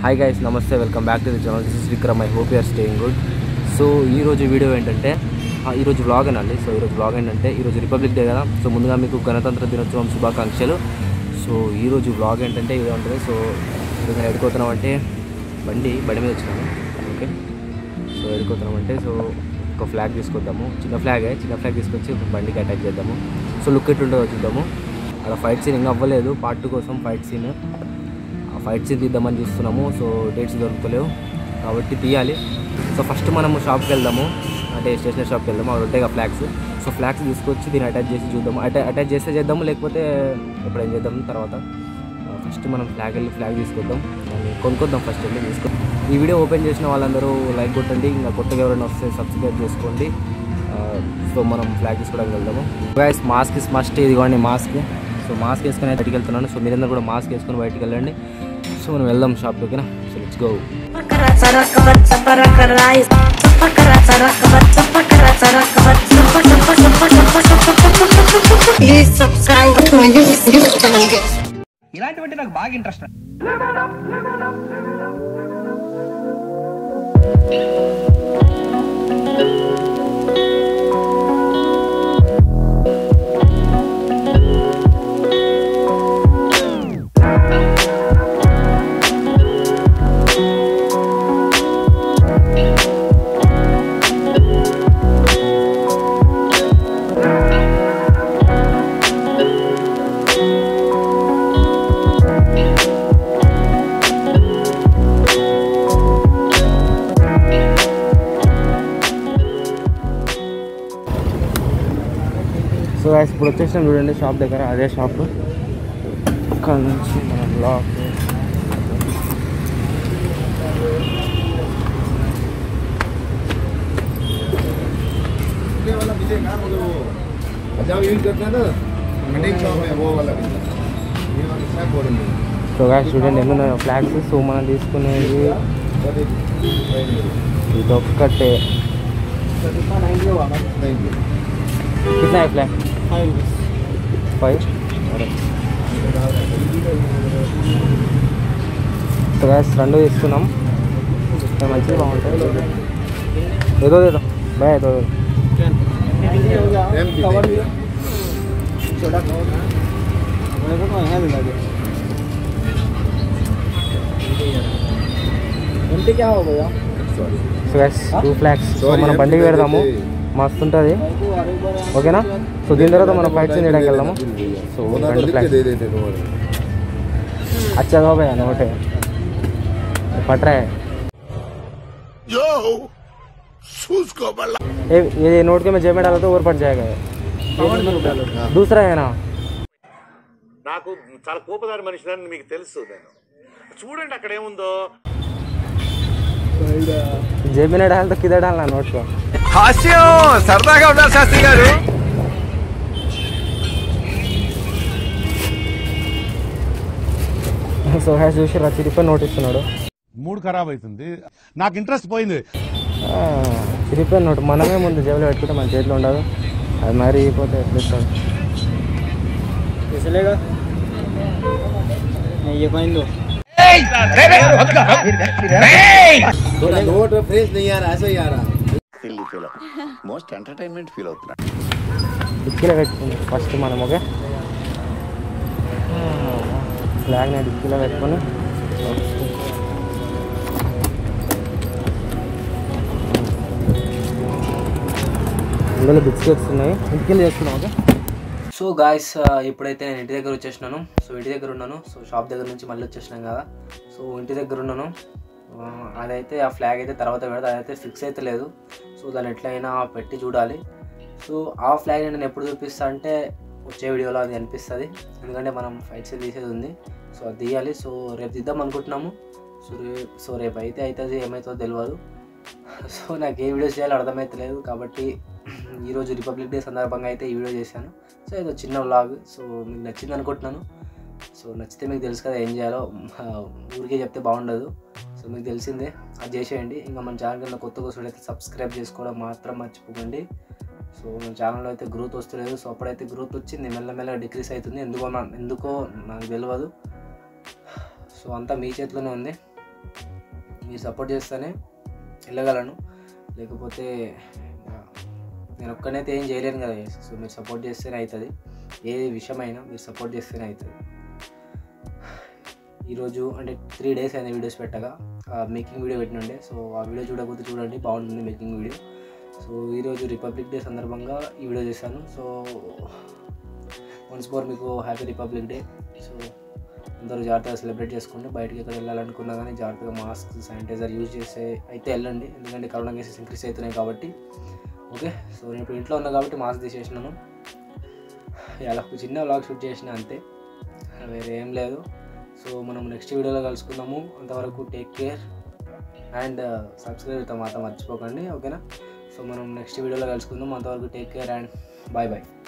Hi guys నమస్తే welcome back to the channel this is Vikram I hope you're staying good so ఈరోజు video ఏంటంటే ఆ, ఈరోజు vlog అనండి సో ఈరోజు వ్లాగ్ ఏంటంటే ఈరోజు రిపబ్లిక్ డే కదా సో ముందుగా మీకు గణతంత్ర దినోత్సవం శుభాకాంక్షలు సో ఈరోజు వ్లాగ్ ఏంటంటే ఇదే ఉంటుంది సో ఈరోజు నేను ఎడుకోతున్నాం అంటే బండి బండి మీద వచ్చినాను ఓకే సో ఎడుకోతున్నాం అంటే సో ఒక ఫ్లాగ్ తీసుకొద్దాము చిన్న ఫ్లాగే చిన్న ఫ్లాగ్ తీసుకొచ్చి ఒక బండికి అటాక్ చేద్దాము సో లుక్ ఎట్టుంటుందో చూద్దాము అక్కడ ఫైట్ సీన్ ఇంకా అవ్వలేదు పార్ట్ టూ కోసం ఫైట్ సీన్ ఆ ఫైట్ సీన్ తీద్దామని చూస్తున్నాము సో డేట్స్ దొరుకుతలేవు కాబట్టి తీయాలి సో ఫస్ట్ మనము షాప్కి వెళ్దాము అంటే స్టేషనరీ షాప్కి వెళ్దాము అక్కడ ఉంటాయి ఫ్లాగ్స్ సో ఫ్లాగ్స్ తీసుకొచ్చి దీన్ని అటాచ్ చేసి చూద్దాము అటా అటాచ్ చేస్తే చేద్దాము లేకపోతే ఎప్పుడేం చేద్దాం తర్వాత ఫస్ట్ మనం ఫ్లాగ్ వెళ్ళి ఫ్లాగ్ తీసుకొద్దాం దాన్ని కొనుక్కొద్దాం ఫస్ట్ వెళ్ళి తీసుకొద్దాం ఈ వీడియో ఓపెన్ చేసిన వాళ్ళందరూ లైక్ కొట్టండి ఇంకా కొత్తగా ఎవరైనా వస్తే సబ్స్క్రైబ్ చేసుకోండి ఆ, సో మనం ఫ్లాగ్ తీసుకోవడానికి వెళ్దాము గైస్ మాస్క్ ఇస్ మస్ట్ ఇదిగోండి మాస్క్ సో మాస్క్ వేసుకొని అయితే బయటికి వెళ్తున్నాను సో మీరందరూ కూడా మాస్క్ వేసుకొని బయటికి వెళ్ళండి సో మనం వెళ్దాం షాప్కి ఓకేనా so let's go Please subscribe to my YouTube channel. ఇలాంటివంటే నాకు బాగా ఇంట్రెస్ట్ సో గైస్ ఇప్పుడు వచ్చేసినాం చూడండి షాప్ దగ్గర అదే షాప్ ఇక్కడ నుంచి మన బ్లాక్ जब यूज करते हैं ना कटिंग शॉप में वो वाला भी ये वाला सब बोल रहे हैं సో గాయస్ చూడండి ఎన్ని ఉన్నాయో ఫ్లాగ్స్ సో మనం తీసుకునేది ఇదొక్కటే थैंक यू कितना है फ्लैग फाइव సో గాయస్ రెండు తీసుకున్నాం ఇంకా మంచిగా బాగుంటాయి ఏదో ఏదో బాయ్ ఏదో टेन की so guys two flags so మనం బండికి పెడదాము మస్తు ఉంటుంది ఓకేనా సో దీని తర్వాత మనం ఫైట్ సీన్ చేయడానికి వెళ్దాము సో రెండు लिख के ఫ్లాగ్స్ दे देते तुम्हारे अच्छा हो गया नोट है पट रहा है ये ये नोट के मैं जेब में डाला तो और पट जाएगा ये। दूसरा है ना నాకు చాలా కోపదారి మనిషిని మీకు తెలుసు నేను చూడండి అక్కడ ఏముందో जेब में नहीं डाल तो किधर डालना नोट को హాస్యం సరదాగా ఉన్నారు శాస్త్రి గారు సో హ్యాస్ చూసి చిరిపోయి నోట్ ఇస్తున్నాడు మూడు ఖరాబ్ అవుతుంది నాకు ఇంట్రెస్ట్ పోయింది ఆ, చిరిపోయిన నోట్ మనమే ముందు జేబులో పెట్టుకుంటే మన చేతిలో ఉండదు అది మరి పోతే ఎట్లా ఇస్తాడు नोट फ्रेश नहीं आ रहा ऐसा ही आ रहा silly feel most entertainment feel అవుతున్నాడు డిక్కీలో పెట్టుకుంది ఫస్ట్ మనం ఓకే ఫ్లాగ్ని డిక్కీలో పెట్టుకొని ఇందులో బిస్కెట్స్ ఉన్నాయి ఇంటికి చేసుకున్నాం ఓకే సో గాయస్ ఇప్పుడైతే నేను ఇంటి దగ్గర వచ్చేసినాను సో ఇంటి దగ్గర ఉన్నాను సో షాప్ దగ్గర నుంచి మళ్ళీ వచ్చేసినాం కదా సో ఇంటి దగ్గర ఉన్నాను ఆ, అదైతే ఆ ఫ్లాగ్ అయితే తర్వాత పెడతా అదైతే ఫిక్స్ అయితే లేదు సో దాన్ని ఎట్లయినా పెట్టి చూడాలి సో ఆ ఫ్లాగ్ నేను ఎప్పుడు చూపిస్తా అంటే వచ్చే వీడియోలో అది అనిపిస్తుంది ఎందుకంటే మనం ఫైట్స్ తీసేది ఉంది సో అది తీయాలి సో రేపు తీద్దాం అనుకుంటున్నాము సో రేపు సో రేపు అయితే అవుతుంది ఏమవుతుందో తెలియదు సో నాకు ఏ వీడియోస్ చేయాలో అర్థమవుతలేదు కాబట్టి ఈరోజు రిపబ్లిక్ డే సందర్భంగా అయితే ఈ వీడియో చేశాను సో ఇది చిన్న వ్లాగ్ సో మీకు నచ్చింది అనుకుంటున్నాను సో నచ్చితే మీకు తెలుసు కదా ఏం చేయాలో ఆ, ఊరికే చెప్తే బాగుండదు సో మీకు తెలిసిందే అది చేసేయండి ఇంకా మన ఛానల్ కింద కొత్త కోసం అయితే సబ్స్క్రైబ్ చేసుకోవడం మాత్రం మర్చిపోకండి సో మన ఛానల్లో అయితే గ్రోత్ వస్తలేదు సో అప్పుడైతే గ్రోత్ వచ్చింది మెల్లమెల్లగా డిక్రీస్ అవుతుంది ఎందుకో నా ఎందుకో నాకు తెలియదు సో అంతా మీ చేతిలోనే ఉంది మీరు సపోర్ట్ చేస్తేనే వెళ్ళగలను లేకపోతే ఆ, నేను ఒక్కనైతే ఏం చేయలేను కదా సో మీరు సపోర్ట్ చేస్తేనే అవుతుంది ఏ విషయమైనా మీరు సపోర్ట్ చేస్తేనే అవుతుంది ఈరోజు అంటే త్రీ డేస్ అయింది వీడియోస్ పెట్టగా మేకింగ్ వీడియో పెట్టినండే సో ఆ వీడియో చూడకపోతే చూడండి బాగుంటుంది మేకింగ్ వీడియో సో ఈరోజు రిపబ్లిక్ డే సందర్భంగా ఈ వీడియో చేశాను సో వన్స్ మోర్ మీకు హ్యాపీ రిపబ్లిక్ డే సో అందరూ జాగ్రత్తగా సెలబ్రేట్ చేసుకోండి బయటకి ఎక్కడ వెళ్ళాలనుకున్నా కానీ జాగ్రత్తగా మాస్క్ శానిటైజర్ యూజ్ చేసే అయితే వెళ్ళండి ఎందుకంటే కరోనా కేసెస్ ఇంక్రీస్ అవుతున్నాయి కాబట్టి ఓకే సో నేను ఇప్పుడు ఇంట్లో ఉన్నా కాబట్టి మాస్క్ తీసేసినాను ఇలా ఒక చిన్న వ్లాగ్ షూట్ చేసిన అంతే వేరే ఏం లేదు సో మనం నెక్స్ట్ వీడియోలో కలుసుకుందాము అంతవరకు టేక్ కేర్ అండ్ సబ్స్క్రైబ్ అయితే మాత్రం మర్చిపోకండి ఓకేనా సో మనం నెక్స్ట్ వీడియోలో కలుసుకుందాం అంతవరకు take care and bye bye